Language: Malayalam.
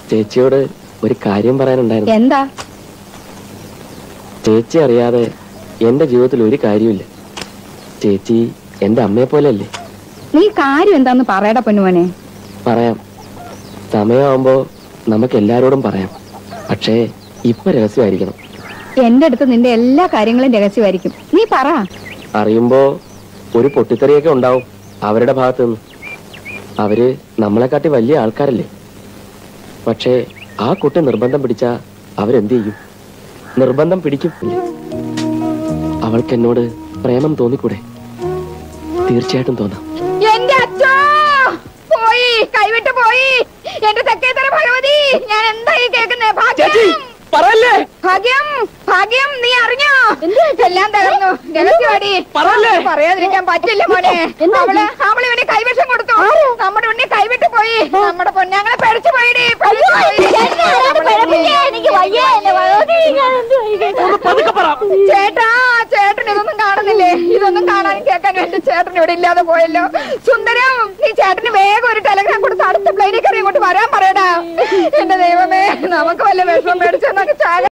ചേച്ചിയോട് ഒരു കാര്യം പറയാനുണ്ടായിരുന്നു എന്താ ചേച്ചി അറിയാതെ എന്റെ ജീവിതത്തിൽ ഒരു കാര്യമില്ല ചേച്ചി എന്റെ അമ്മയെ പോലെയല്ലേ നീ കാര്യം എന്താന്ന് പറയടാ പൊന്നുമോനെ പറയാം സമയമാകുമ്പോ നമുക്ക് എല്ലാരോടും പറയാം പക്ഷേ ഇപ്പൊ രഹസ്യമായിരിക്കണം എന്റെ അടുത്ത് നിന്റെ എല്ലാ കാര്യങ്ങളും രഹസ്യമായിരിക്കും നീ പറ അറിയുമ്പോ ഒരു പൊട്ടിത്തെറിയൊക്കെ ഉണ്ടാവും അവരുടെ ഭാഗത്തു നിന്ന് അവര് നമ്മളെക്കാട്ടി വലിയ ആൾക്കാരല്ലേ പക്ഷേ ആ കുട്ടി നിർബന്ധം പിടിച്ചാ അവരെന്ത് ചെയ്യും നിർബന്ധം പിടിക്കും അവൾക്ക് എന്നോട് പ്രേമം തോന്നിക്കൂടെ തീർച്ചയായിട്ടും തോന്നാം എന്റെ അച്ഛോ പോയി കൈവിട്ട് പോയി എന്റെ തെക്കേത്തര ഭഗവതി ഞാൻ എന്തായി കേൾക്കുന്നേ ഭാഗ്യം പറയല്ലേ ഭാഗ്യം ഭാഗ്യം നീ അറിഞ്ഞോ എല്ലാം തകർന്നു രഹസ്യവാടി പറയാതിരിക്കാൻ പറ്റില്ല മോനെ അവള് അവള് ഇവനെ കൈവശം കൊടുത്തു നമ്മുടെ ഉണ്ണി കൈവിട്ട് പോയി നമ്മുടെ പൊന്നങ്ങളെ പേടിച്ചു പോയിടി പേടിച്ചു പോയി. ചേട്ടാ ചേട്ടൻ ഇതൊന്നും കാണുന്നില്ലേ ഇതൊന്നും കാണാനും കേൾക്കാനും എന്റെ ചേട്ടൻ ഇവിടെ ഇല്ലാതെ പോയല്ലോ സുന്ദരം നീ ചേട്ടന് വേഗം ഒരു ടെലഗ്രാം കൊടുത്ത് അടുത്ത പ്ലെയിനിൽ കയറി ഇങ്ങോട്ട് വരാൻ പറയടാ എന്റെ ദൈവമേ നമുക്ക് വല്ല വിഷമം മേടിച്ചെന്നൊക്കെ ചാക